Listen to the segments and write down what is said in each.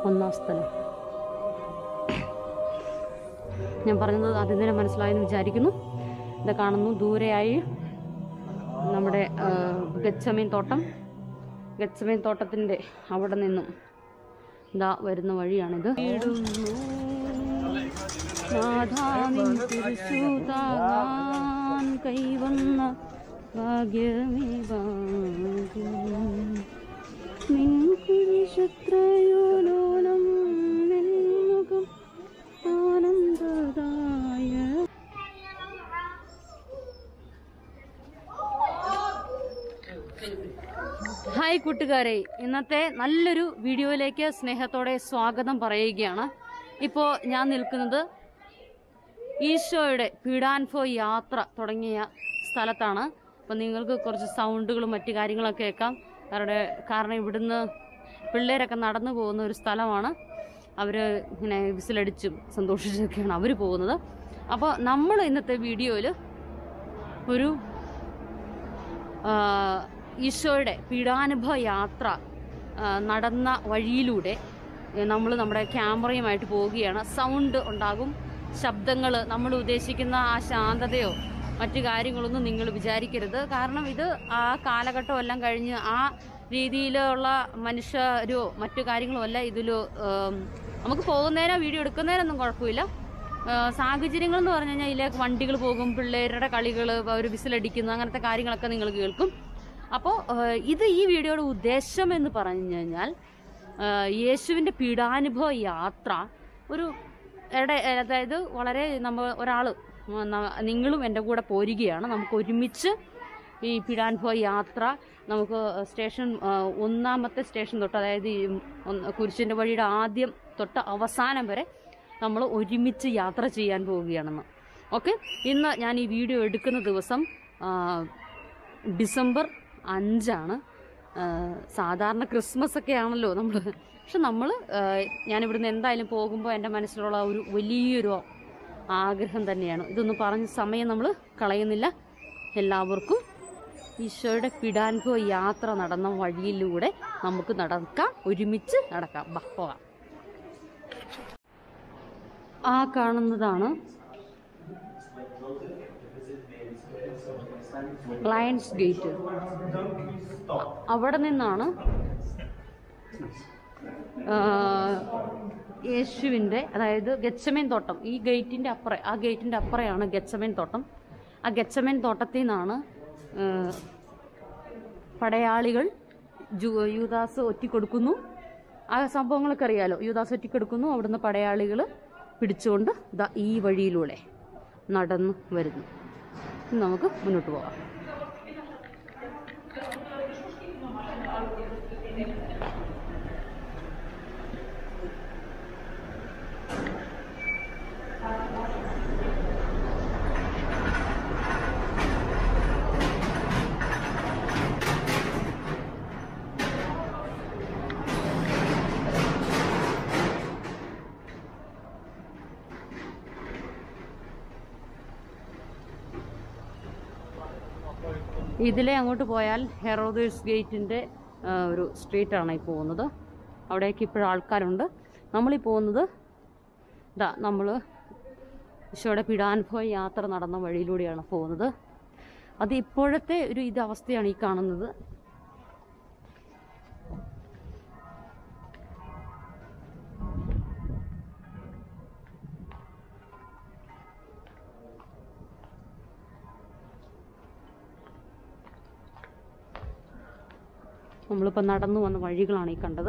ഒന്നാം സ്ഥലം ഞാൻ പറഞ്ഞത് ആദ്യം തന്നെ മനസ്സിലായെന്ന് വിചാരിക്കുന്നു ഇത് കാണുന്നു ദൂരെയായി നമ്മുടെ ആ, ഗച്ചമീൻ തോട്ടം ഗച്ചമീൻ തോട്ടത്തിൻ്റെ അവിടെ നിന്നും ഇതാ വരുന്ന വഴിയാണിത് നാഥാനിൻ തിരുശൂതാകാൻ കൈവന്ന ഭാഗ്യമേ ഭാഗ്യം നിൻ കുരിശത്രയോലോലം നെല്ലുകം ആനന്ദദായ ഹായ് കൂട്ടുകാരെ ഇന്നത്തെ നല്ലൊരു വീഡിയോയിലേക്ക് സ്നേഹത്തോടെ സ്വാഗതം പറയുകയാണ് ഇപ്പോൾ ഞാൻ നിൽക്കുന്നത് ഈശോയുടെ പീഡാൻഫോ യാത്ര തുടങ്ങിയ സ്ഥലത്താണ് അപ്പം നിങ്ങൾക്ക് കുറച്ച് സൗണ്ടുകളും മറ്റു കാര്യങ്ങളൊക്കെ കേൾക്കാം അവരുടെ കാരണം ഇവിടുന്ന് പിള്ളേരൊക്കെ നടന്നു പോകുന്ന ഒരു സ്ഥലമാണ് അവർ ഇങ്ങനെ വിസിലടിച്ചും സന്തോഷിച്ചൊക്കെയാണ് അവർ പോകുന്നത് അപ്പോൾ നമ്മൾ ഇന്നത്തെ വീഡിയോയിൽ ഒരു ആ, ഈശോയുടെ പീഡാനുഭവ യാത്ര ആ, നടന്ന വഴിയിലൂടെ നമ്മൾ നമ്മുടെ ക്യാമറയുമായിട്ട് പോവുകയാണ് സൗണ്ട് ഉണ്ടാകും ശബ്ദങ്ങൾ നമ്മൾ ഉദ്ദേശിക്കുന്ന ആ ശാന്തതയോ മറ്റു കാര്യങ്ങളൊന്നും നിങ്ങൾ വിചാരിക്കരുത് കാരണം ഇത് ആ കാലഘട്ടം എല്ലാം കഴിഞ്ഞ് ആ രീതിയിലുള്ള മനുഷ്യരോ മറ്റു കാര്യങ്ങളോ അല്ല ഇതിൽ നമുക്ക് പോകുന്നതിനോ വീഡിയോ എടുക്കുന്നതിനൊന്നും കുഴപ്പമില്ല ഏഹ് സാഹചര്യങ്ങൾ എന്ന് പറഞ്ഞു കഴിഞ്ഞാൽ ഇതിലേക്ക് വണ്ടികൾ പോകും പിള്ളേരുടെ കളികൾ അവർ വിസിലടിക്കുന്നു അങ്ങനത്തെ കാര്യങ്ങളൊക്കെ നിങ്ങൾ കേൾക്കും അപ്പോൾ ഇത് ഈ വീഡിയോയുടെ ഉദ്ദേശം എന്ന് പറഞ്ഞു കഴിഞ്ഞാൽ ഏഹ് യേശുവിൻ്റെ പീഡാനുഭവ യാത്ര ഒരു എടെ അതായത് വളരെ നമ്മൾ ഒരാൾ നിങ്ങളും എൻ്റെ കൂടെ പോരുകയാണ് നമുക്ക് ഒരുമിച്ച് ഈ പീഡാനുഭവ യാത്ര നമുക്ക് സ്റ്റേഷൻ ആ, ഒന്നാമത്തെ സ്റ്റേഷൻ തൊട്ട് അതായത് ഈ ഒന്ന് കുരിശിൻ്റെ വഴിയുടെ ആദ്യം തൊട്ട് അവസാനം വരെ നമ്മൾ ഒരുമിച്ച് യാത്ര ചെയ്യാൻ പോവുകയാണെന്ന് ഓക്കെ ഇന്ന് ഞാൻ ഈ വീഡിയോ എടുക്കുന്ന ദിവസം ആ, ഡിസംബർ അഞ്ചാണ് ആ, സാധാരണ ക്രിസ്മസ് ഒക്കെ ആണല്ലോ നമ്മൾ പക്ഷെ നമ്മൾ ഞാനിവിടുന്ന് എന്തായാലും പോകുമ്പോൾ എൻ്റെ മനസ്സിലുള്ള ഒരു വലിയൊരു ആഗ്രഹം തന്നെയാണ് ഇതൊന്നും പറഞ്ഞ സമയം നമ്മൾ കളയുന്നില്ല എല്ലാവർക്കും ഈശോയുടെ പിടാൻകോ യാത്ര നടന്ന വഴിയിലൂടെ നമുക്ക് നടക്കാം ഒരുമിച്ച് നടക്കാം ബാ പോകാം ആ കാണുന്നതാണ് ലയൺസ് ഗേറ്റ് അവിടെ നിന്നാണ് ആ, യേശുവിൻ്റെ അതായത് ഗച്ചമേൻ തോട്ടം ഈ ഗേറ്റിൻ്റെ അപ്പുറം ആ ഗേറ്റിൻ്റെ അപ്പുറയാണ് ഗച്ചമേൻ തോട്ടം ആ ഗച്ചമേൻ തോട്ടത്തിൽ നിന്നാണ് ആ, പടയാളികൾ ജു യൂദാസ് ഒറ്റിക്കൊടുക്കുന്നു ആ സംഭവങ്ങളൊക്കെ അറിയാലോ യൂദാസ് ഒറ്റിക്കൊടുക്കുന്നു അവിടുന്ന് പടയാളികൾ പിടിച്ചുകൊണ്ട് ദാ ഈ വഴിയിലൂടെ നടന്നു വരുന്നു ഇനി നമുക്ക് മുന്നോട്ട് പോകാം ഇതിലെ അങ്ങോട്ട് പോയാൽ ഹെറോദേഴ്സ് ഗേറ്റിൻ്റെ ഒരു സ്ട്രീറ്റാണ് ഈ പോകുന്നത് അവിടേക്ക് ഇപ്പോഴും ആൾക്കാരുണ്ട് നമ്മളീ പോകുന്നത് ഇതാ നമ്മൾ ഈശോയുടെ പീഡാനുഭവ യാത്ര നടന്ന വഴിയിലൂടെയാണ് പോകുന്നത് അത് ഇപ്പോഴത്തെ ഒരു ഇത് അവസ്ഥയാണ് ഈ കാണുന്നത് നമ്മളിപ്പോൾ നടന്നു വന്ന വഴികളാണ് ഈ കണ്ടത്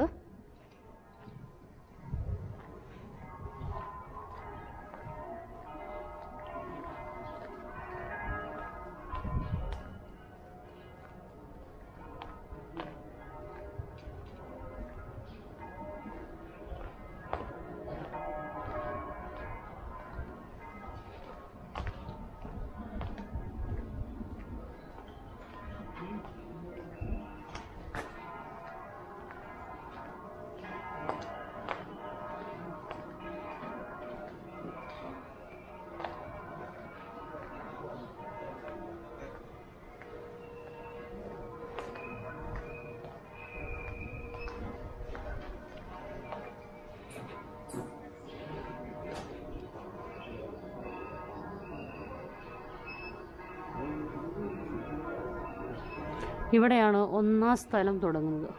ഇവിടെയാണ് ഒന്നാം സ്ഥലം തുടങ്ങുന്നത്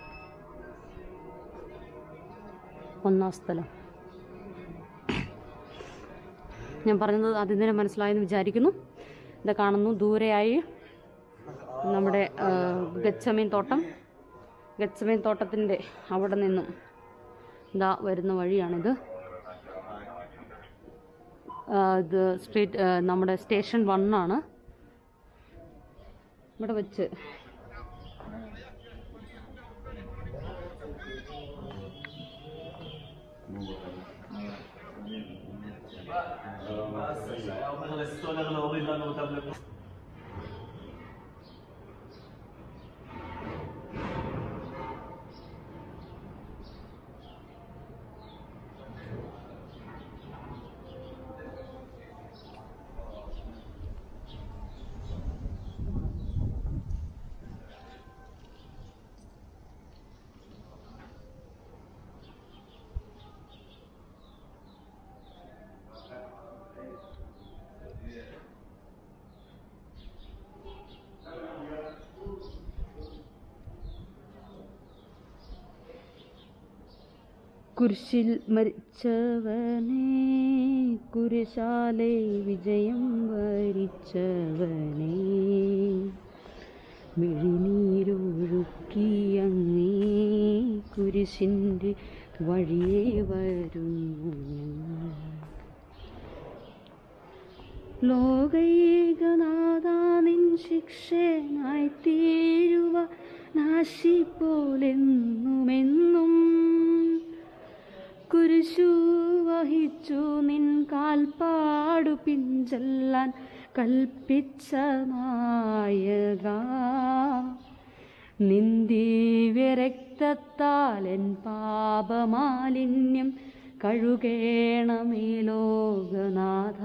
ഒന്നാം സ്ഥലം ഞാൻ പറഞ്ഞത് ആദ്യം തന്നെ മനസ്സിലായെന്ന് വിചാരിക്കുന്നു ഇത് കാണുന്നു ദൂരെയായി നമ്മുടെ ആ, ഗച്ചമീൻ തോട്ടം ഗച്ചമീൻ തോട്ടത്തിൻ്റെ അവിടെ നിന്നും ഇതാ വരുന്ന വഴിയാണിത് ആ, ഇത് സ്ട്രീറ്റ് ആ, നമ്മുടെ സ്റ്റേഷൻ വണ്ണാണ് ഇവിടെ വെച്ച് היה אומר לסטולר להוריד לנו אותם לפה. കുരിശിൽ മരിച്ചവനെ കുരിശാലെ വിജയം വരിച്ചവനെ മിഴിനീരൊഴുക്കിയങ്ങേ കുരിശിൻ്റെ വഴിയെ വരുന്നു ഞങ്ങൾ ലോകൈകനാഥാനിൻ ശിക്ഷനായി തീരുവ നാശിപ്പോലെന്നുമെന്നും കുരിശു വഹിച്ചു നിൻ കാൽപ്പാടു പിഞ്ചെല്ലാൻ കൽപ്പിച്ച നായക നിന്ദീവ്യരക്തത്താൽ എൻ പാപമാലിന്യം കഴുകേണമേ ലോകനാഥ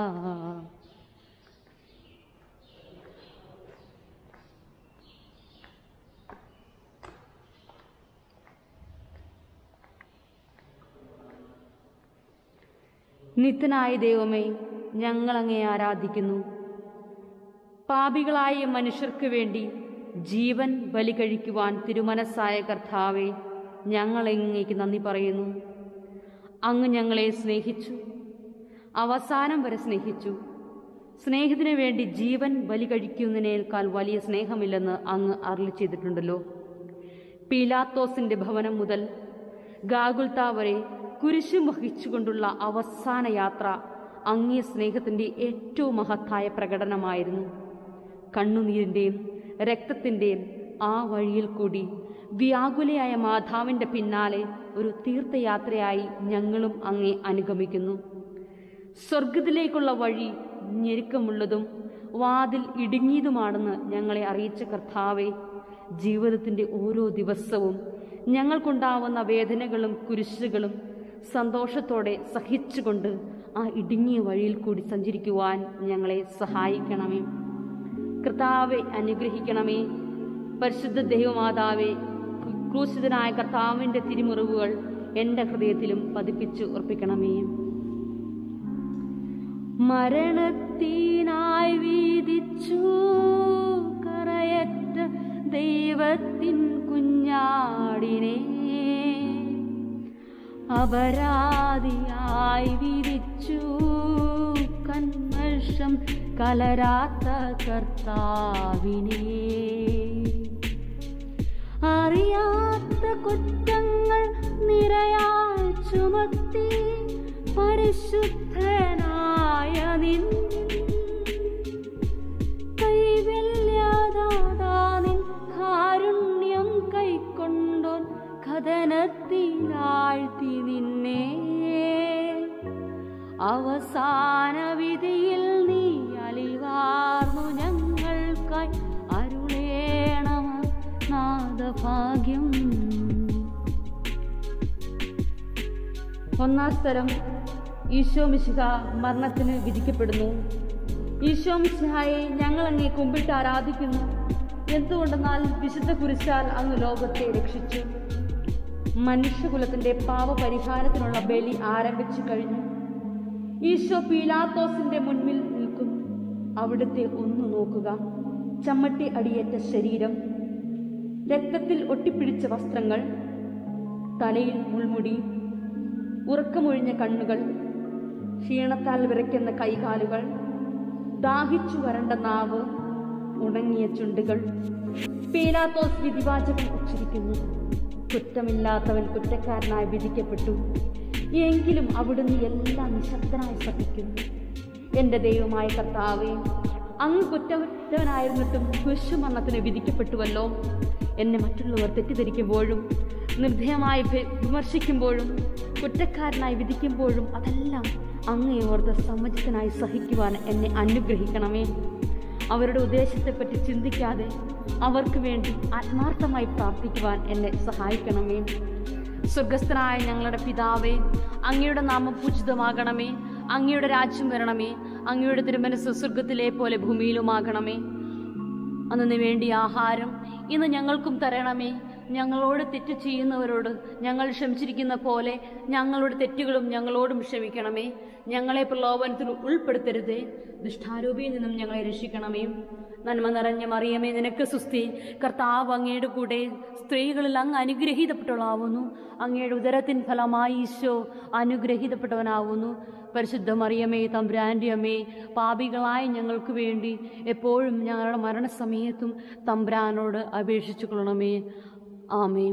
നിത്യനായ ദൈവമേ ഞങ്ങളങ്ങേ ആരാധിക്കുന്നു പാപികളായ മനുഷ്യർക്ക് വേണ്ടി ജീവൻ ബലി കഴിക്കുവാൻ തിരുമനസ്സായ കർത്താവെ ഞങ്ങളെങ്ങേക്ക് നന്ദി പറയുന്നു അങ്ങ് ഞങ്ങളെ സ്നേഹിച്ചു അവസാനം വരെ സ്നേഹിച്ചു സ്നേഹത്തിനു വേണ്ടി ജീവൻ ബലി കഴിക്കുന്നതിനേക്കാൾ വലിയ സ്നേഹമില്ലെന്ന് അങ്ങ് അരളി ചെയ്തിട്ടുണ്ടല്ലോ പീലാത്തോസിന്റെ ഭവനം മുതൽ ഗാഗുൽത്ത വരെ കുരിശും വഹിച്ചുകൊണ്ടുള്ള അവസാന യാത്ര അങ്ങേ സ്നേഹത്തിന്റെ ഏറ്റവും മഹത്തായ പ്രകടനമായിരുന്നു കണ്ണുനീരിന്റെയും രക്തത്തിന്റെയും ആ വഴിയിൽ കൂടി വ്യാകുലയായ മാതാവിന്റെ പിന്നാലെ ഒരു തീർത്ഥയാത്രയായി ഞങ്ങളും അങ്ങേ അനുഗമിക്കുന്നു സ്വർഗത്തിലേക്കുള്ള വഴി ഞെരുക്കമുള്ളതും വാതിൽ ഇടുങ്ങിയതുമാണെന്ന് ഞങ്ങളെ അറിയിച്ച കർത്താവെ ജീവിതത്തിൻ്റെ ഓരോ ദിവസവും ഞങ്ങൾക്കുണ്ടാവുന്ന വേദനകളും കുരിശുകളും സന്തോഷത്തോടെ സഹിച്ചുകൊണ്ട് ആ ഇടുങ്ങിയ വഴിയിൽ കൂടി സഞ്ചരിക്കുവാൻ ഞങ്ങളെ സഹായിക്കണമേ കർത്താവെ അനുഗ്രഹിക്കണമേ പരിശുദ്ധ ദൈവമാതാവെ ക്രൂശിതനായ കർത്താവിൻ്റെ തിരുമുറിവുകൾ എൻ്റെ ഹൃദയത്തിലും പതിപ്പിച്ച് ഉറപ്പിക്കണമേ മരണത്തിനായി വീതിച്ചു കറയറ്റ ദൈവത്തിൻ കുഞ്ഞാടിനെ അപരാധിയായി വിരിച്ചു കന്മഷം കലരാത്ത കർത്താവിനെ അറിയാത്ത കുറ്റങ്ങൾ നിരയാൽ ചുമത്തി പരിശുദ്ധനായ നിൻ കൈവല്യാതാനിൻ കാരുണ്യം കൈക്കൊണ്ടോൻ കഥനത്തിലാഴ്ത്തി നിന്നെ അവസാന വിധിയിൽ നീ അലിവാർന്നു ഞങ്ങൾക്കായി അരുളേണമ നാദഭാഗ്യം ഒന്നാം സ്ഥലം ഈശോ മിശിഹ മരണത്തിന് വിധിക്കപ്പെടുന്നു ഈശോ മിശിഹായെ ഞങ്ങൾ അങ്ങേ കുമ്പിട്ട് ആരാധിക്കുന്നു എന്തുകൊണ്ടെന്നാൽ വിശുദ്ധ കുരിശാൽ അങ്ങ് ലോകത്തെ രക്ഷിച്ചു മനുഷ്യകുലത്തിന്റെ പാപപരിഹാരത്തിനുള്ള ബലി ആരംഭിച്ചു കഴിഞ്ഞു ഈശോ പീലാത്തോസിന്റെ മുൻപിൽ നിൽക്കുന്നു അവിടുത്തെ ഒന്ന് നോക്കുക ചമ്മട്ടി അടിയേറ്റ ശരീരം രക്തത്തിൽ ഒട്ടിപ്പിടിച്ച വസ്ത്രങ്ങൾ തലയിൽ മുൾമുടി ഉറക്കമൊഴിഞ്ഞ കണ്ണുകൾ ക്ഷീണത്താൽ വിറയ്ക്കുന്ന കൈകാലുകൾ ദാഹിച്ചു വരണ്ട നാവ് ഉണങ്ങിയ ചുണ്ടുകൾ പീലാത്തോസ് വിധിവാചകം ഉച്ചരിക്കുന്നു കുറ്റമില്ലാത്തവൻ കുറ്റക്കാരനായി വിധിക്കപ്പെട്ടു എങ്കിലും അവിടുന്ന് എല്ലാം നിശബ്ദനായി സഹിക്കുന്നു എൻ്റെ ദൈവമായ കർത്താവേ അങ്ങ് കുറ്റവനായിരുന്നിട്ടും കുരിശുമരണത്തിന് വിധിക്കപ്പെട്ടുവല്ലോ എന്നെ മറ്റുള്ളവർ തെറ്റിദ്ധരിക്കുമ്പോഴും നിർഭയമായി വി- വിമർശിക്കുമ്പോഴും കുറ്റക്കാരനായി വിധിക്കുമ്പോഴും അതെല്ലാം അങ്ങേ ഓർത്ത് സമ്മതിക്കനായി സഹിക്കുവാൻ എന്നെ അനുഗ്രഹിക്കണമേ അവരുടെ ഉദ്ദേശത്തെപ്പറ്റി ചിന്തിക്കാതെ അവർക്ക് വേണ്ടി ആത്മാർത്ഥമായി പ്രാർത്ഥിക്കുവാൻ എന്നെ സഹായിക്കണമേ സ്വർഗസ്ഥനായ ഞങ്ങളുടെ പിതാവേ അങ്ങയുടെ നാമം പൂജിതമാകണമേ അങ്ങയുടെ രാജ്യം വരണമേ അങ്ങയുടെ തിരുമനസ് സ്വർഗത്തിലെ പോലെ ഭൂമിയിലുമാകണമേ അന്നു വേണ്ടി ആഹാരം ഇന്ന് ഞങ്ങൾക്കും തരണമേ ഞങ്ങളോട് തെറ്റ് ചെയ്യുന്നവരോട് ഞങ്ങൾ ക്ഷമിച്ചിരിക്കുന്ന പോലെ ഞങ്ങളുടെ തെറ്റുകളും ഞങ്ങളോടും ക്ഷമിക്കണമേ ഞങ്ങളെ പ്രലോഭനത്തിൽ ഉൾപ്പെടുത്തരുതേ ദുഷ്ടാരൂപിയിൽ നിന്നും ഞങ്ങളെ രക്ഷിക്കണമേ നന്മ നിറഞ്ഞ മറിയമേ നിനക്ക് സുസ്തി കർത്താവ് അങ്ങയുടെ കൂടെ സ്ത്രീകളിൽ അങ്ങ് അനുഗ്രഹീതപ്പെട്ടവളാവുന്നു അങ്ങയുടെ ഉദരത്തിൻ ഫലമായി ഈശോ അനുഗ്രഹീതപ്പെട്ടവനാവുന്നു പരിശുദ്ധ മറിയമേ തമ്പുരാൻ്റെ അമ്മേ പാപികളായ ഞങ്ങൾക്ക് വേണ്ടി എപ്പോഴും ഞങ്ങളുടെ മരണസമയത്തും തമ്പുരാനോട് അപേക്ഷിച്ചു കൊള്ളണമേ ആമേ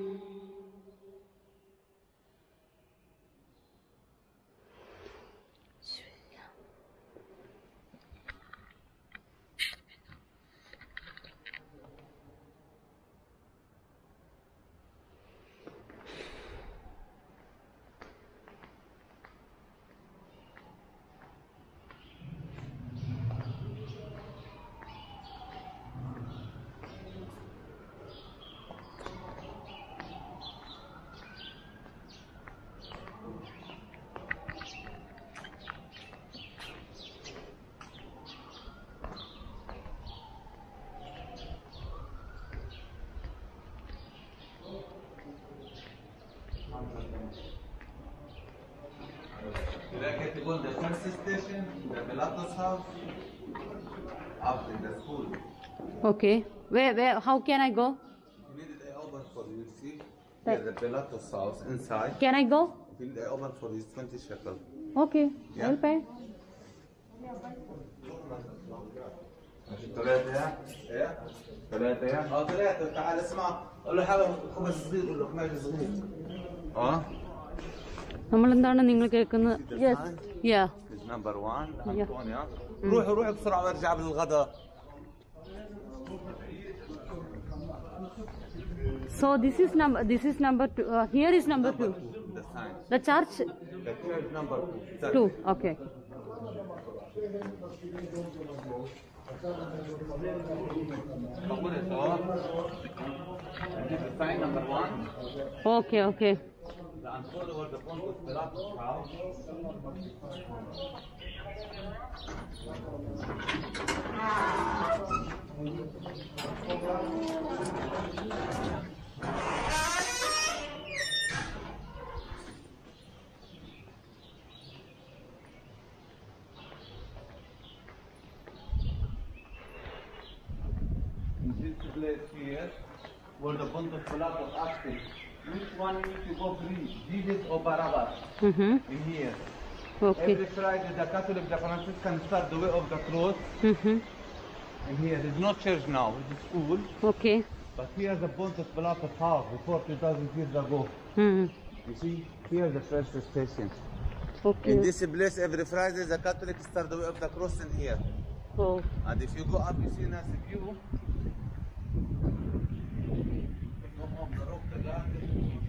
You like to go in the first station, the Pilatus house, up in the school. Okay way way how can I go You need it open for you, see? There's the Pilatus house inside. Can I go You need it open for you, 20 shekel. Okay I pay ثلاثة ايه؟ ثلاثة ايه؟ اه ثلاثة تعال اسمع قول له حاجة خبز صغير قول له حماية صغير اه നമ്മൾ എന്താണ് നിങ്ങൾ കേൾക്കുന്നത് yes yeah is number one Yeah. أنطونيا روحي روحي بسرعة وارجع بالغداء so this is number this is number two here is number two The sign. The church The church number two. Two okay قبول اه The sign number one. Okay okay The Antonio was the Pontius Pilatus house. In this place here, where the Pontius Pilatus asked him, which one you need to go free, Jesus or Barabbas? In here. Okay Every Friday, the Catholic, the Franciscan start the way of the cross. And here, there's no church now, it's school. Okay But here's the Pontius Pilatus house before 2000 years ago. You see, here's the first station. Okay In this place, every Friday, the Catholic start the way of the cross in here. Oh And if you go up, you see nice view. Go up the rock, the garden.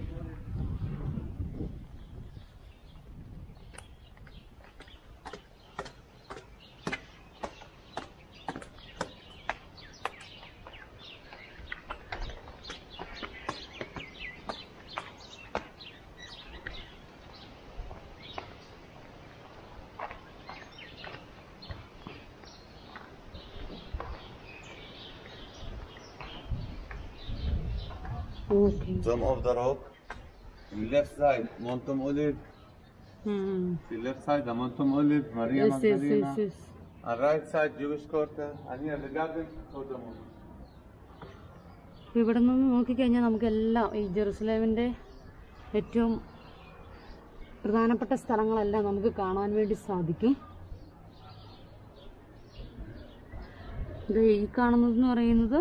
Okay Some of the rock. In left side, Montum Olive. The left side, the Montum Olive, Maria yes yes Magdalena. Yes yes And right side, Jewish quarter. And here the garden for the moon. ഇവിടെ നിന്ന് നോക്കിക്കഴിഞ്ഞാൽ നമുക്കെല്ലാം ഈ ജെറുസലേമിൻ്റെ ഏറ്റവും പ്രധാനപ്പെട്ട സ്ഥലങ്ങളെല്ലാം നമുക്ക് കാണാൻ വേണ്ടി സാധിക്കും ഇത് ഈ കാണുന്നതെന്ന് പറയുന്നത്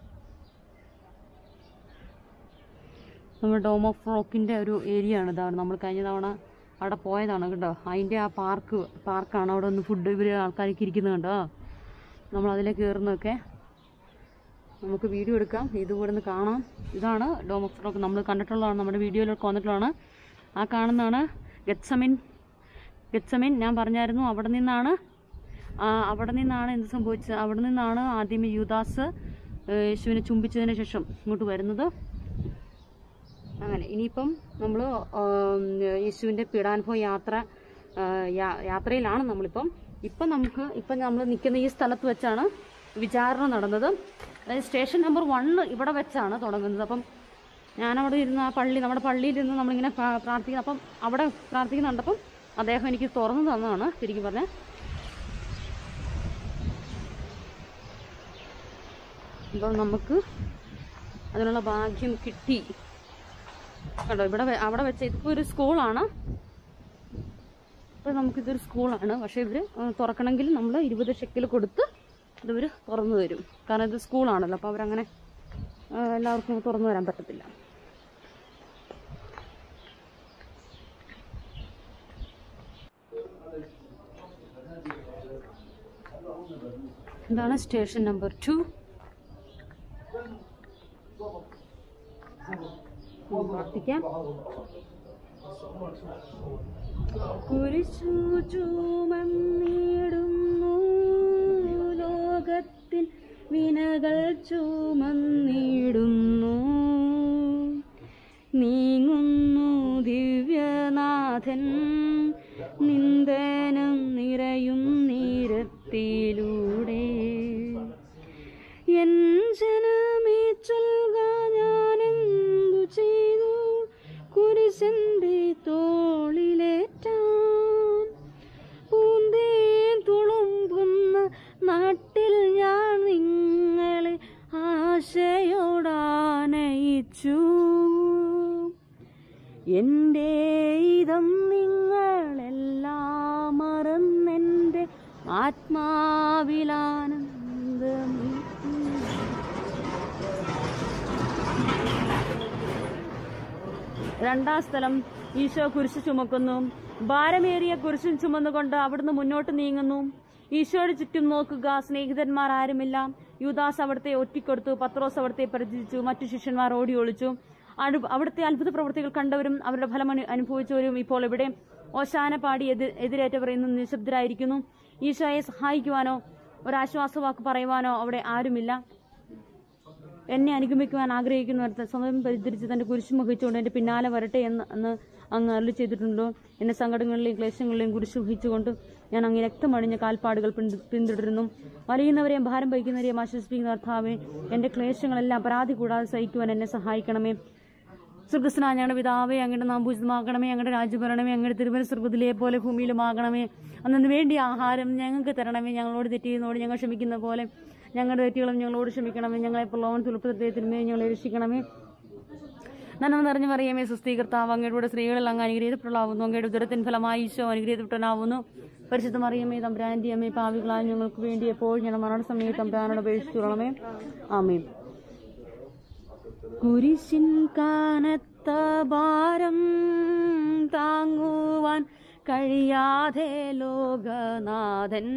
നമ്മുടെ ഡോം ഓഫ് റോക്കിൻ്റെ ഒരു ഏരിയ ആണ് ഇതാണ് നമ്മൾ കഴിഞ്ഞ തവണ അവിടെ പോയതാണ് കേട്ടോ അതിൻ്റെ ആ പാർക്ക് പാർക്കാണ് അവിടെ ഒന്ന് ഫുഡ് ഇവർ ആൾക്കാർക്ക് ഇരിക്കുന്നത് കണ്ടോ നമ്മൾ അതിലേക്ക് കയറുന്നതൊക്കെ നമുക്ക് വീഡിയോ എടുക്കാം ഇത് ഇവിടെ നിന്ന് കാണാം ഇതാണ് ഡോം ഓഫ് റോക്ക് നമ്മൾ കണ്ടിട്ടുള്ളതാണ് നമ്മുടെ വീഡിയോയിലൊക്കെ വന്നിട്ടുള്ളതാണ് ആ കാണുന്നതാണ് ഗെറ്റ്സമിൻ ഗെറ്റ്സമിൻ ഞാൻ പറഞ്ഞായിരുന്നു അവിടെ നിന്നാണ് ആ, അവിടെ നിന്നാണ് എന്ത് സംഭവിച്ചത് അവിടെ നിന്നാണ് ആദ്യമേ യൂദാസ് ഏഹ്, യേശുവിനെ ചുംബിച്ചതിന് ശേഷം ഇങ്ങോട്ട് വരുന്നത് അങ്ങനെ ഇനിയിപ്പം നമ്മൾ യേശുവിൻ്റെ പീഡാനുഭവ യാത്ര ആ, യാ- യാത്രയിലാണ് നമ്മളിപ്പം ഇപ്പം നമുക്ക് ഇപ്പം നമ്മൾ നിൽക്കുന്ന ഈ സ്ഥലത്ത് വെച്ചാണ് വിചാരണ നടന്നത് അതായത് സ്റ്റേഷൻ നമ്പർ വണ്ണ് ഇവിടെ വെച്ചാണ് തുടങ്ങുന്നത് അപ്പം ഞാനവിടെ ഇരുന്ന് ആ പള്ളി നമ്മുടെ പള്ളിയിൽ ഇരുന്ന് നമ്മളിങ്ങനെ പ്രാ- പ്രാർത്ഥിക്കുന്ന അപ്പം അവിടെ പ്രാർത്ഥിക്കുന്നുണ്ടപ്പം അദ്ദേഹം എനിക്ക് തുറന്നു തന്നതാണ് ശരിക്കും പറഞ്ഞാൽ അപ്പോൾ നമുക്ക് അതിനുള്ള ഭാഗ്യം കിട്ടി കണ്ടോ ഇവിടെ വെ- അവിടെ വെച്ച ഇതിപ്പോൾ ഒരു സ്കൂളാണ് ഇപ്പോൾ നമുക്കിതൊരു സ്കൂളാണ് പക്ഷേ ഇവർ തുറക്കണമെങ്കിൽ നമ്മൾ ഇരുപത് ഷെക്കിൽ കൊടുത്ത് ഇതിവർ തുറന്നു തരും കാരണം ഇത് സ്കൂളാണല്ലോ അപ്പോൾ അവരങ്ങനെ ആ, എല്ലാവർക്കും തുറന്നു തരാൻ പറ്റത്തില്ല ഇതാണ് സ്റ്റേഷൻ നമ്പർ ടു പ്രാർത്ഥിക്കാം കുരിശു ചുമന്നിടുന്നു ലോകത്തിൽ വിനകൾ ചുമന്നിടുന്നു നീങ്ങുന്നു ദിവ്യനാഥൻ നിന്ദനം നിറയും നീരത്തിലൂടെ എൻ ജനമേ ചൊൽക ഞാനെന്തു ചെയ്തു കുരിശന്റെ തോളിലേറ്റാൻ പൂന്തേൻ തുളുമ്പുന്ന നാട്ടിൽ ഞാൻ നിങ്ങളെ ആശയോടാനയിച്ചു എൻ്റെ ഇതം നിങ്ങളെല്ലാം മറന്നെൻ്റെ ആത്മാവിലാനന്ദമേ രണ്ടാം സ്ഥലം ഈശോ കുരിശ് ചുമക്കുന്നു ഭാരമേറിയ കുരിശും ചുമന്നുകൊണ്ട് അവിടുന്ന് മുന്നോട്ട് നീങ്ങുന്നു ഈശോയുടെ ചുറ്റും നോക്കുക സ്നേഹിതന്മാർ ആരുമില്ല യൂദാസ് അവിടുത്തെ ഒറ്റിക്കൊടുത്തു പത്രോസ് അവിടുത്തെ പരിചരിച്ചു മറ്റു ശിഷ്യന്മാർ ഓടി ഒളിച്ചു അടു- അവിടുത്തെ അത്ഭുത പ്രവൃത്തികൾ കണ്ടവരും അവരുടെ ഫലം അനു- അനുഭവിച്ചവരും ഇപ്പോൾ ഇവിടെ ഓശാന പാടി എതി- എതിരേറ്റവർ ഇന്ന് നിശബ്ദരായിരിക്കുന്നു ഈശോയെ സഹായിക്കുവാനോ ഒരാശ്വാസവാക്ക് പറയുവാനോ അവിടെ ആരുമില്ല എന്നെ അനുഗമിക്കുവാൻ ആഗ്രഹിക്കുന്നവർ സ്വന്തം പരിധരിച്ച് തന്റെ കുരിശ് വഹിച്ചുകൊണ്ട് എന്റെ പിന്നാലെ വരട്ടെ എന്ന് അന്ന് അങ്ങ് അരുളി ചെയ്തിട്ടുണ്ടോ എന്നെ സങ്കടങ്ങളിലെയും ക്ലേശങ്ങളിലെയും കുരിശ് വഹിച്ചുകൊണ്ട് ഞാൻ അങ്ങ് രക്തമണിഞ്ഞ കാൽപ്പാടുകൾ പിന്തു- പിന്തുടരുന്നു വലയുന്നവരെയും ഭാരം വഹിക്കുന്നവരെയും ആശ്വസിപ്പിക്കുന്ന അർത്ഥാവേ എന്റെ ക്ലേശങ്ങളെല്ലാം അപരാധി കൂടാതെ സഹിക്കുവാൻ എന്നെ സഹായിക്കണമേ സ്വർഗസ്നാ ഞങ്ങളുടെ പിതാവേ അങ്ങയുടെ നാം പൂജിതമാക്കണമേ അങ്ങയുടെ രാജ്യം വരണമേ അങ്ങയുടെ തിരുവന സ്വർഗത്തിലെ പോലെ ഭൂമിയിലുമാകണമേ അന്നു വേണ്ടിയ ആഹാരം ഞങ്ങൾക്ക് തരണമേ ഞങ്ങളോട് തെറ്റിയുന്നോട് ഞങ്ങൾ ക്ഷമിക്കുന്ന പോലെ ഞങ്ങളുടെ തെറ്റുകളും ഞങ്ങളോട് ക്ഷമിക്കണമേ ഞങ്ങളെ പ്രലോഭനത്തിൽ ഉൾപ്പെടുത്തിയ തിരുമേ ഞങ്ങളെ രക്ഷിക്കണമേ നന്മ നിറഞ്ഞു പറയുമേ സുസ്ഥീകർത്താവ് അങ്ങയുടെ സ്ത്രീകളിൽ അങ്ങ് അനുഗ്രഹിക്കപ്പെടാവുന്നു അങ്ങയുടെ ഉദരത്തിൻ ഫലമായി ഈശോ അനുഗ്രഹിക്കപ്പെടാവുന്നു പരിശുദ്ധ മറിയമേ തമ്പ്രാൻ്റെ അമ്മേ പാവികളായ ഞങ്ങൾക്ക് വേണ്ടി എപ്പോഴും ഞങ്ങൾ മരണസമയത്ത് തമ്പ്രാനോട് അപേക്ഷിച്ചുകൊള്ളണമേ ആമേൻ കുരിശിൻ കാനത്ത ഭാരം താങ്ങുവാൻ കഴിയാതെ ലോകനാഥൻ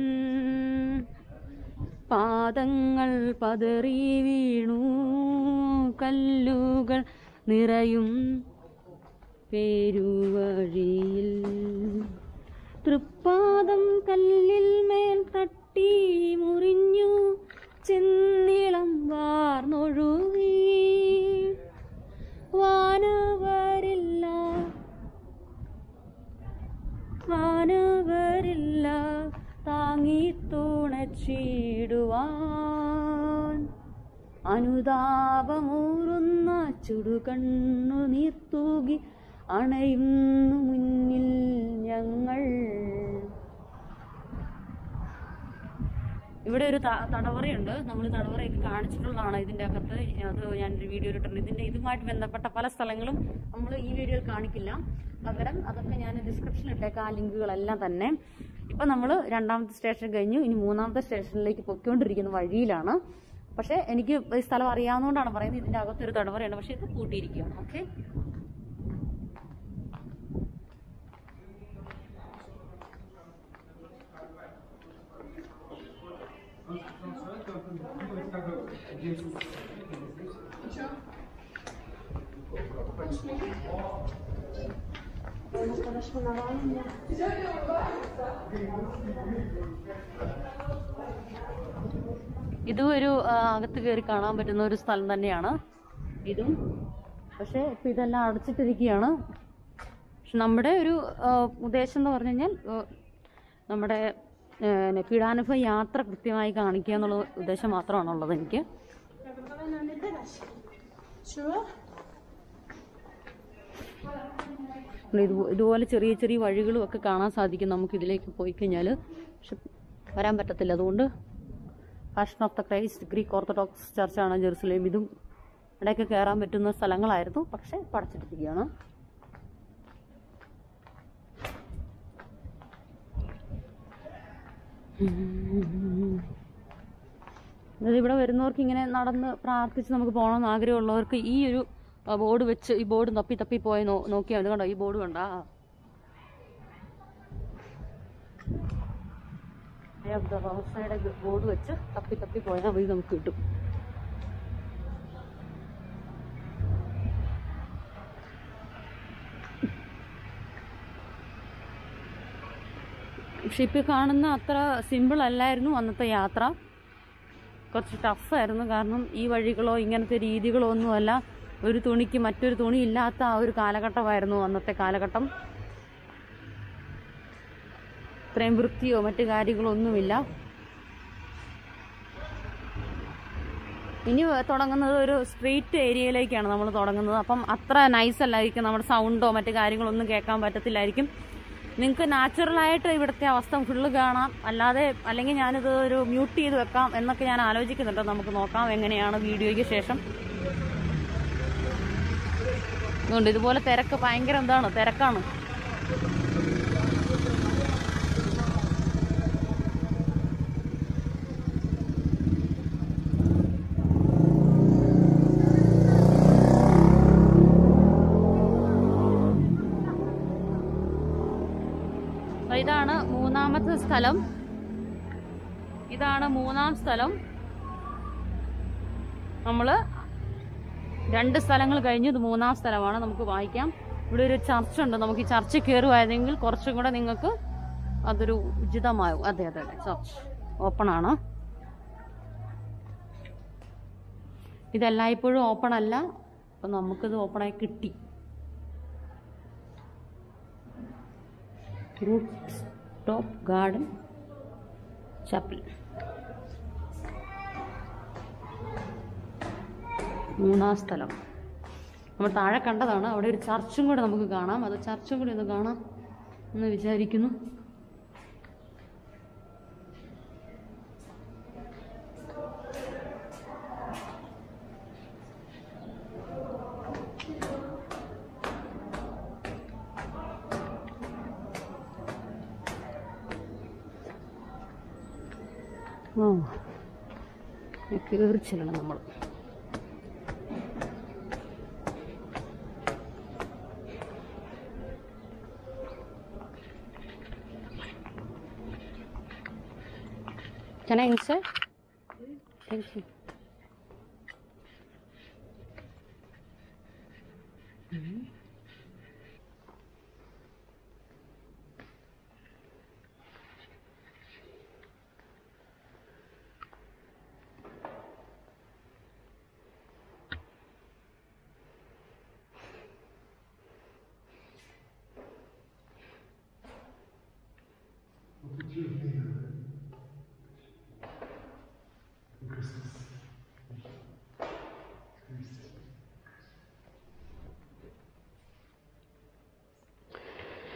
പാദങ്ങൾ പതറി വീണു കല്ലുകൾ നിറയും പേരുവഴിയിൽ തൃപ്പാദം കല്ലിൽ മേൽ തട്ടി മുറിഞ്ഞു ചെന്നിളം വാർന്നൊഴുകി വാനവരില്ല വാനവരില്ല താങ്ങി തുണച്ചിടുവാൻ അനുതാപമൂറുന്ന ചുടുകണ്ണു നീർത്തൂകി അണയുന്നു മുന്നിൽ ഞങ്ങൾ ഇവിടെ ഒരു ത- തടവറയുണ്ട് നമ്മൾ തടവറയൊക്കെ കാണിച്ചിട്ടുള്ളതാണ് ഇതിൻ്റെ അകത്ത് അത് ഞാൻ ഒരു വീഡിയോ ഇട്ടിട്ടുണ്ട് ഇതിൻ്റെ ഇതുമായിട്ട് ബന്ധപ്പെട്ട പല സ്ഥലങ്ങളും നമ്മൾ ഈ വീഡിയോയിൽ കാണിക്കില്ല പകരം അതൊക്കെ ഞാൻ ഡിസ്ക്രിപ്ഷനിൽ ഇട്ടേക്കാം ആ ലിങ്കുകളെല്ലാം തന്നെ ഇപ്പം നമ്മൾ രണ്ടാമത്തെ സ്റ്റേഷൻ കഴിഞ്ഞു ഇനി മൂന്നാമത്തെ സ്റ്റേഷനിലേക്ക് പൊയ്ക്കൊണ്ടിരിക്കുന്ന വഴിയിലാണ് പക്ഷേ എനിക്ക് ഈ സ്ഥലം അറിയാവുന്നതുകൊണ്ടാണ് പറയുന്നത് ഇതിൻ്റെ അകത്തൊരു തടവറയുണ്ട് പക്ഷേ ഇത് പൂട്ടിയിരിക്കുകയാണ് ഓക്കെ ഇതും ഒരു ആ, അകത്ത് കയറി കാണാൻ പറ്റുന്ന ഒരു സ്ഥലം തന്നെയാണ് ഇതും പക്ഷേ ഇപ്പം ഇതെല്ലാം അടച്ചിട്ടിരിക്കുകയാണ് പക്ഷെ നമ്മുടെ ഒരു ആ, ഉദ്ദേശം എന്ന് പറഞ്ഞു കഴിഞ്ഞാൽ ആ, നമ്മുടെ ആ, പിന്നെ പീഡാനുഭവ യാത്ര കൃത്യമായി കാണിക്കുക എന്നുള്ള ഉദ്ദേശം മാത്രമാണുള്ളത് എനിക്ക് ഇത് ഇതുപോലെ ചെറിയ ചെറിയ വഴികളും ഒക്കെ കാണാൻ സാധിക്കും നമുക്ക് ഇതിലേക്ക് പോയി കഴിഞ്ഞാൽ പക്ഷെ വരാൻ പറ്റത്തില്ല അതുകൊണ്ട് passion of the Christ Greek Orthodox ചർച്ചാണ് ജെറുസലേം ഇതും ഇടയ്ക്ക് കയറാൻ പറ്റുന്ന സ്ഥലങ്ങളായിരുന്നു പക്ഷേ പടച്ചിട്ടിരിക്കുകയാണ് അതായത് ഇവിടെ വരുന്നവർക്ക് ഇങ്ങനെ നടന്ന് പ്രാർത്ഥിച്ച് നമുക്ക് പോകണമെന്ന് ആഗ്രഹമുള്ളവർക്ക് ഈ ഒരു ബോർഡ് വെച്ച് ഈ ബോർഡ് തപ്പി തപ്പി പോയി നോ നോക്കിയാൽ മതി കണ്ടോ ഈ ബോർഡ് കണ്ടാ റോഡ് സൈഡ് ബോർഡ് വെച്ച് തപ്പി തപ്പി പോയാൽ മതി നമുക്ക് കിട്ടും പക്ഷെ ഇപ്പൊ കാണുന്ന അത്ര സിമ്പിൾ അല്ലായിരുന്നു അന്നത്തെ യാത്ര കുറച്ച് ടഫായിരുന്നു കാരണം ഈ വഴികളോ ഇങ്ങനത്തെ രീതികളോ ഒന്നുമല്ല ഒരു തുണിക്ക് മറ്റൊരു തുണി ഇല്ലാത്ത ആ ഒരു കാലഘട്ടമായിരുന്നു അന്നത്തെ കാലഘട്ടം ഇത്രയും വൃത്തിയോ മറ്റു കാര്യങ്ങളോ ഒന്നുമില്ല ഇനി തുടങ്ങുന്നത് ഒരു സ്ട്രീറ്റ് ഏരിയയിലേക്കാണ് നമ്മൾ തുടങ്ങുന്നത് അപ്പം അത്ര നൈസ് അല്ലായിരിക്കും നമ്മുടെ സൗണ്ടോ മറ്റു കാര്യങ്ങളോ ഒന്നും കേൾക്കാൻ പറ്റത്തില്ലായിരിക്കും നിങ്ങൾക്ക് നാച്ചുറലായിട്ട് ഇവിടുത്തെ അവസ്ഥ ഫുള്ള് കാണാം അല്ലാതെ അല്ലെങ്കിൽ ഞാനിത് ഒരു മ്യൂട്ട് ചെയ്ത് വെക്കാം എന്നൊക്കെ ഞാൻ ആലോചിക്കുന്നുണ്ട് നമുക്ക് നോക്കാം എങ്ങനെയാണ് വീഡിയോയ്ക്ക് ശേഷം അതുകൊണ്ട് ഇതുപോലെ തിരക്ക് ഭയങ്കര എന്താണ് തിരക്കാണ് അപ്പൊ ഇതാണ് മൂന്നാമത്തെ സ്ഥലം ഇതാണ് മൂന്നാം സ്ഥലം നമ്മള് രണ്ട് സ്ഥലങ്ങൾ കഴിഞ്ഞു ഇത് മൂന്നാം സ്ഥലമാണ് നമുക്ക് വായിക്കാം ഇവിടെ ഒരു ചർച്ച് ഉണ്ട് നമുക്ക് ഈ ചർച്ച് കയറുമായിരുന്നെങ്കിൽ കുറച്ചും കൂടെ നിങ്ങൾക്ക് അതൊരു ഉചിതമാവും അതെ അതെ അതെ ചർച്ച് ഓപ്പൺ ആണ് ഇതെല്ലായ്പ്പോഴും ഓപ്പൺ അല്ല അപ്പം നമുക്കിത് ഓപ്പണായി കിട്ടി റൂട്ട് ടോപ്പ് ഗാർഡൻ ചാപ്പിൾ മൂന്നാം സ്ഥലം നമ്മൾ താഴെ കണ്ടതാണ് അവിടെ ഒരു ചർച്ചും കൂടെ നമുക്ക് കാണാം അത് ചർച്ചും കൂടെ ഒന്ന് കാണാം എന്ന് വിചാരിക്കുന്നു ഓ കയറി ചെല്ലണം നമ്മൾ Can I insert? Thank you.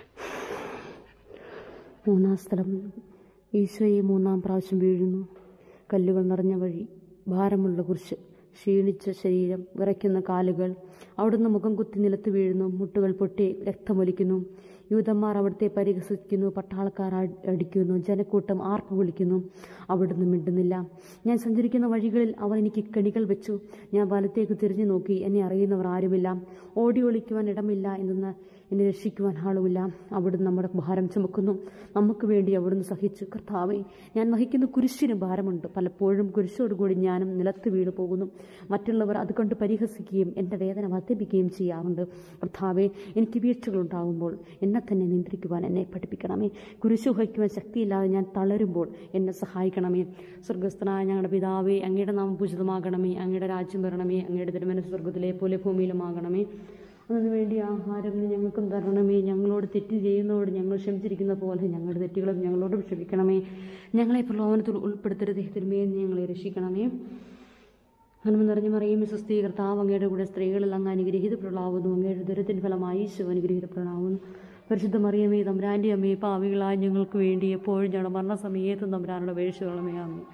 മൂന്നാം സ്ഥലം ഈശോയെ മൂന്നാം പ്രാവശ്യം വീഴുന്നു കല്ലുകൾ നിറഞ്ഞ വഴി ഭാരമുള്ള കുരിശ് ക്ഷീണിച്ച ശരീരം വിറയ്ക്കുന്ന കാലുകൾ അവിടുന്ന് മുഖം കുത്തി നിലത്ത് വീഴുന്നു മുട്ടുകൾ പൊട്ടി രക്തമൊലിക്കുന്നു യൂതന്മാർ അവിടുത്തെ പരിഹസിക്കുന്നു പട്ടാളക്കാർ അ- അടിക്കുന്നു ജനക്കൂട്ടം ആർപ്പ് വിളിക്കുന്നു അവിടുന്ന് മിണ്ടുന്നില്ല ഞാൻ സഞ്ചരിക്കുന്ന വഴികളിൽ അവർ എനിക്ക് കെണികൾ വെച്ചു ഞാൻ വലത്തേക്ക് തിരിഞ്ഞു നോക്കി എന്നെ അറിയുന്നവർ ആരുമില്ല ഓടി ഒളിക്കുവാൻ ഇടമില്ല എന്തെന്ന് എന്നെ രക്ഷിക്കുവാൻ ആളുമില്ല അവിടുന്ന് നമ്മുടെ ഭാരം ചുമക്കുന്നു നമുക്ക് വേണ്ടി അവിടുന്ന് സഹിച്ചു കർത്താവേ ഞാൻ വഹിക്കുന്ന കുരിശിന് ഭാരമുണ്ട് പലപ്പോഴും കുരിശോടുകൂടി ഞാനും നിലത്ത് വീണു പോകുന്നു മറ്റുള്ളവർ അതുകൊണ്ട് പരിഹസിക്കുകയും എൻ്റെ വേദന വർദ്ധിപ്പിക്കുകയും ചെയ്യാറുണ്ട് കർത്താവേ എനിക്ക് വീഴ്ചകളുണ്ടാകുമ്പോൾ എന്നെ തന്നെ നിയന്ത്രിക്കുവാൻ എന്നെ പഠിപ്പിക്കണമേ കുരിശു വഹിക്കുവാൻ ശക്തിയില്ലാതെ ഞാൻ തളരുമ്പോൾ എന്നെ സഹായിക്കണമേ സ്വർഗസ്ഥനായ ഞങ്ങളുടെ പിതാവേ അങ്ങയുടെ നാമം പൂജിതമാകണമേ അങ്ങയുടെ രാജ്യം വരണമേ അങ്ങയുടെ തിരുമനസ് സ്വർഗത്തിലെ പോലെ ഭൂമിയിലുമാകണമേ അതിനു വേണ്ടി ആഹാരം നീ ഞങ്ങൾക്കും തരണമേ ഞങ്ങളോട് തെറ്റ് ചെയ്യുന്നതോട് ഞങ്ങൾ ക്ഷമിച്ചിരിക്കുന്ന പോലെ ഞങ്ങളുടെ തെറ്റുകളും ഞങ്ങളോട് ക്ഷമിക്കണമേ ഞങ്ങളെ പ്രലോഭനത്തിൽ ഉൾപ്പെടുത്തരുത് തിരുമേൽ ഞങ്ങളെ രക്ഷിക്കണമേ നന്മ നിറഞ്ഞു മറിയും സുസ്ഥീ കർത്താവ് അങ്ങയുടെ കൂടെ സ്ത്രീകളിൽ അങ്ങ് അനുഗ്രഹീതപ്പെടാവുന്നു അങ്ങയുടെ ദുരത്തിൻ ഫലമായി ഈശോ അനുഗ്രഹീതപ്പെടാവുന്നു പരിശുദ്ധ മറിയമേ തമ്പുരാൻ്റെ അമ്മയെ പാവികളായ ഞങ്ങൾക്ക് വേണ്ടി എപ്പോഴും ഞങ്ങളുടെ മരണസമയത്തും തമ്പുരാനുടെ വീഴ്ചകളമേ അമ്മേ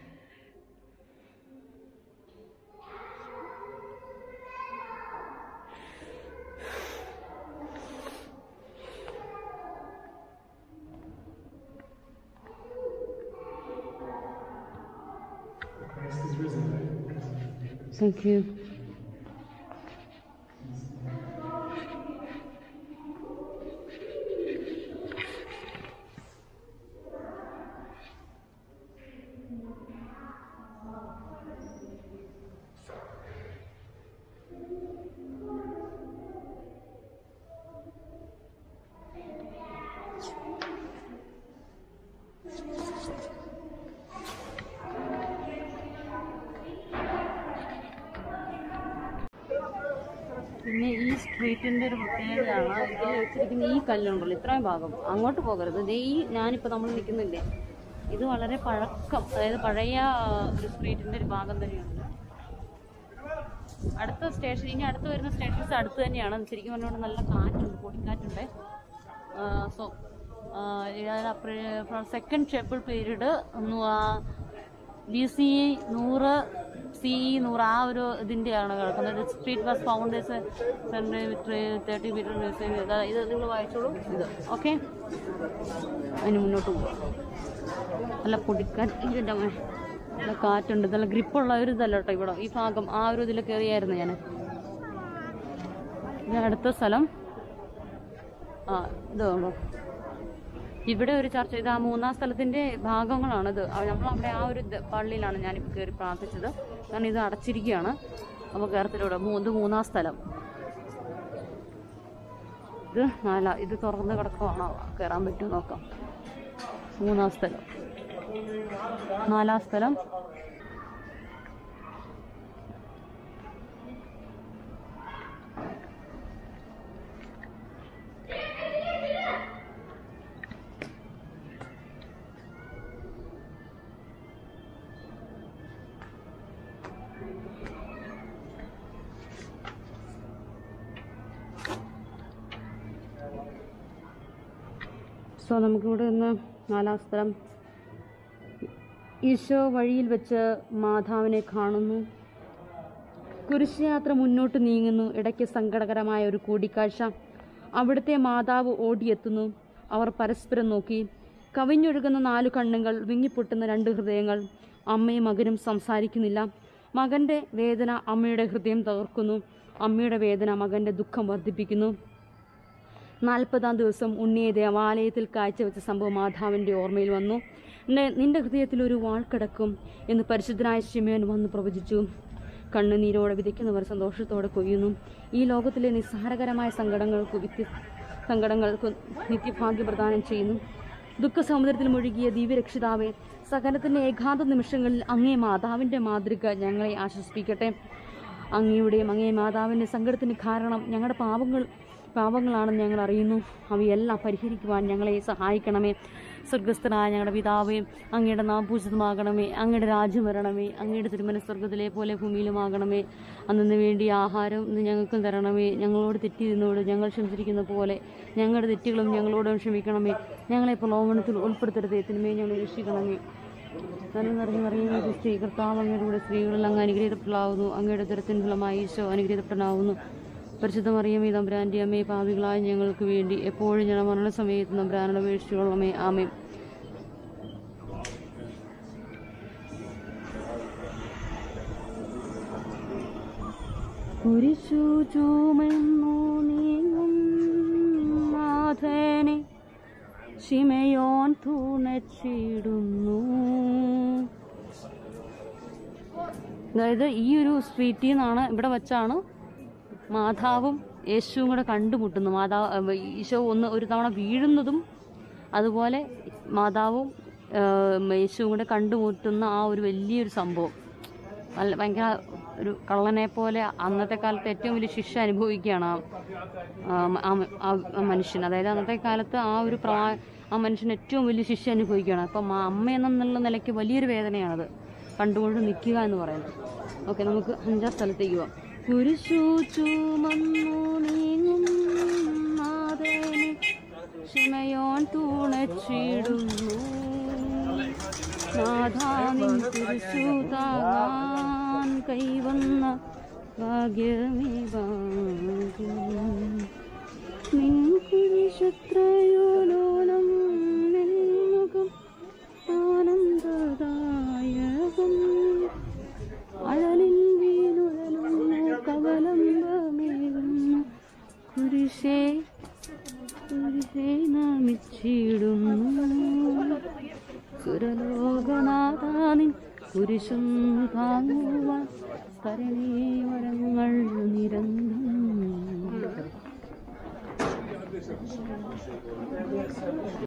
Thank you. പിന്നെ ഈ സ്ട്രീറ്റിന്റെ ഒരു പ്രത്യേകതയാണ് ഇതിൽ വെച്ചിരിക്കുന്ന ഈ കല്ലുണ്ടല്ലോ ഇത്രയും ഭാഗം അങ്ങോട്ട് പോകരുത് ദേ ഈ ഞാനിപ്പോൾ നമ്മൾ നിൽക്കുന്നില്ലേ ഇത് വളരെ പഴക്കം അതായത് പഴയ ഒരു സ്ട്രീറ്റിന്റെ ഒരു ഭാഗം തന്നെയാണ് അടുത്ത സ്റ്റേഷൻ ഇനി അടുത്ത് വരുന്ന സ്റ്റേഷൻസ് അടുത്ത് തന്നെയാണ് ശരിക്കും പറഞ്ഞുകൊണ്ട് നല്ല കാറ്റുണ്ട് പൊടിക്കാറ്റുണ്ട് so second temple period B C നൂറ് സി ഇ നൂറ് ആ ഒരു ഇതിൻ്റെയാണ് കിടക്കുന്നത് സ്ട്രീറ്റ് ബസ് ഫൗണ്ടേഴ്സ് തേർട്ടി മീറ്റർ ഇത് നിങ്ങൾ വായിച്ചോളൂ ഇത് ഓക്കെ അതിന് മുന്നോട്ട് പോവാം നല്ല പൊടിക്കാറ്റ് ഇതിൻ്റെ മേ നല്ല കാറ്റുണ്ട് നല്ല ഗ്രിപ്പുള്ള ഒരു ഇതല്ല കേട്ടോ ഇവിടെ ഈ ഭാഗം ആ ഒരു ഇതിൽ കയറിയായിരുന്നു ഞാൻ ഇനി അടുത്ത സ്ഥലം ആ ഇത് കണ്ടോ ഇവിടെ ഒരു ചർച്ച ഇത് ആ മൂന്നാം സ്ഥലത്തിന്റെ ഭാഗങ്ങളാണിത് നമ്മൾ അവിടെ ആ ഒരു ഇത് പള്ളിയിലാണ് ഞാനിപ്പോൾ കയറി പ്രാർത്ഥിച്ചത് കാരണം ഇത് അടച്ചിരിക്കുകയാണ് അപ്പോൾ കയറത്തിലൂടെ ഇത് മൂന്നാം സ്ഥലം ഇത് നാലാ ഇത് തുറന്ന് കിടക്കുവാണോ കയറാൻ പറ്റുമോ നോക്കാം മൂന്നാം സ്ഥലം നാലാം സ്ഥലം സോ നമുക്കിവിടെ നിന്ന് നാലാം സ്ഥലം ഈശോ വഴിയിൽ വെച്ച് മാതാവിനെ കാണുന്നു കുരിശുയാത്ര മുന്നോട്ട് നീങ്ങുന്നു ഇടയ്ക്ക് സങ്കടകരമായ ഒരു കൂടിക്കാഴ്ച അവിടുത്തെ മാതാവ് ഓടിയെത്തുന്നു അവർ പരസ്പരം നോക്കി കവിഞ്ഞൊഴുകുന്ന നാലു കണ്ണുകൾ വിങ്ങിപ്പൊട്ടുന്ന രണ്ട് ഹൃദയങ്ങൾ അമ്മയും മകനും സംസാരിക്കുന്നില്ല മകന്റെ വേദന അമ്മയുടെ ഹൃദയം തകർക്കുന്നു അമ്മയുടെ വേദന മകന്റെ ദുഃഖം വർദ്ധിപ്പിക്കുന്നു നാൽപ്പതാം ദിവസം ഉണ്ണിയെ ദേവാലയത്തിൽ കാഴ്ചവെച്ച സംഭവം മാതാവിൻ്റെ ഓർമ്മയിൽ വന്നു "നിന്റെ- നിന്റെ ഹൃദയത്തിൽ ഒരു വാൾ കിടക്കും എന്ന് പരിശുദ്ധനായ ശിമയോൻ വന്ന് പ്രവചിച്ചു കണ്ണുനീരോടെ വിതയ്ക്കുന്നവർ സന്തോഷത്തോടെ കൊയ്യുന്നു ഈ ലോകത്തിലെ നിസ്സാരകരമായ സങ്കടങ്ങൾക്ക് വ്യത്യ സങ്കടങ്ങൾക്ക് നിത്യഭാഗ്യം പ്രദാനം ചെയ്യുന്നു ദുഃഖ സമുദ്രത്തിൽ മുഴുകിയ ദിവ്യരക്ഷിതാവെ സകലത്തിൻ്റെ ഏകാന്ത നിമിഷങ്ങളിൽ അങ്ങേ മാതാവിൻ്റെ മാതൃക ഞങ്ങളെ ആശ്വസിപ്പിക്കട്ടെ അങ്ങയുടെയും അങ്ങേ മാതാവിൻ്റെ സങ്കടത്തിന് കാരണം ഞങ്ങളുടെ പാപങ്ങൾ പാപങ്ങളാണെന്ന് ഞങ്ങൾ അറിയുന്നു അവയെല്ലാം പരിഹരിക്കുവാൻ ഞങ്ങളെ സഹായിക്കണമേ സ്വർഗസ്ഥനായ ഞങ്ങളുടെ പിതാവേ അങ്ങയുടെ നാം പൂജിതമാകണമേ അങ്ങയുടെ രാജ്യം വരണമേ അങ്ങയുടെ തിരുമന സ്വർഗത്തിലെ പോലെ ഭൂമിയിലുമാകണമേ അന്നു വേണ്ടി ആഹാരം ഇന്ന് ഞങ്ങൾക്കും തരണമേ ഞങ്ങളോട് തെറ്റി നിന്നോട് ഞങ്ങൾ ക്ഷമിച്ചിരിക്കുന്ന പോലെ ഞങ്ങളുടെ തെറ്റുകളും ഞങ്ങളോടും ക്ഷമിക്കണമേ ഞങ്ങളെ പ്രലോഭനത്തിൽ ഉൾപ്പെടുത്തരുതേ തിന്മയെ ഞങ്ങൾ രക്ഷിക്കണമേ നല്ല നിറഞ്ഞു പറയുന്നത് സ്ത്രീ കർത്താവ് അങ്ങയുടെ കൂടെ സ്ത്രീകളിൽ അങ്ങ് അനുഗ്രഹിക്കപ്പെടാവുന്നു അങ്ങയുടെ ദുരത്തിൻ ഫലമായി ഈശോ അനുഗ്രഹിക്കപ്പെടാവുന്നു പരിശുദ്ധ മറിയമേ തമ്പുരാൻ്റെ അമ്മേ പാപികളായ ഞങ്ങൾക്ക് വേണ്ടി എപ്പോഴും ഞാൻ മരണസമയത്ത് തമ്പുരാനുടെ വീഴ്ചയോളമേ ആമേ കുരിശു ചുമന്നു നീങ്ങും നാഥനെ ശിമയോൻ തുണച്ചിടുന്നു അതായത് ഈ ഒരു സ്ട്രീറ്റിൽ നിന്നാണ് ഇവിടെ വെച്ചാണ് മാതാവും യേശുവും കൂടെ കണ്ടുമുട്ടുന്നു മാതാവ് ഈശോ ഒന്ന് ഒരു തവണ വീഴുന്നതും അതുപോലെ മാതാവും ഏഹ്, യേശുവും കൂടെ കണ്ടുമുട്ടുന്ന ആ ഒരു വലിയൊരു സംഭവം നല്ല ഭയങ്കര ഒരു കള്ളനെ പോലെ അന്നത്തെ കാലത്ത് ഏറ്റവും വലിയ ശിക്ഷ അനുഭവിക്കുകയാണ് ആ- ആ- ആ- ആ- ആ മനുഷ്യൻ അതായത് അന്നത്തെ കാലത്ത് ആ ഒരു പ്രാ ആ മനുഷ്യൻ ഏറ്റവും വലിയ ശിക്ഷ അനുഭവിക്കുകയാണ് അപ്പം ആ അമ്മ എന്നുള്ള നിലയ്ക്ക് വലിയൊരു വേദനയാണത് കണ്ടുകൊണ്ട് നിൽക്കുക എന്ന് പറയുന്നത് ഓക്കെ നമുക്ക് അഞ്ചാം സ്ഥലത്തേക്ക് പോവാം കുരിശു ചുമന്നു നീങ്ങും നാഥനെ ശിമയോൻ തുണച്ചിടുന്നു നാഥാനിൻ കുരിശു താങ്ങാൻ കൈവന്ന ഭാഗ്യമേ ഭാഗ്യം നിൻ കുരിശത്രയോലോലം നിന്നുകം ആനന്ദദായകം അഴലിൽ വീണുഴലുന്നു കവലംബമേകുന്നു കുരിശേ കുരിശേ നമിച്ചിടുന്നു സുരലോകനാഥാനിൻ കുരിശും താങ്ങുവാൻ കരണേ വരങ്ങൾ നിരന്തരം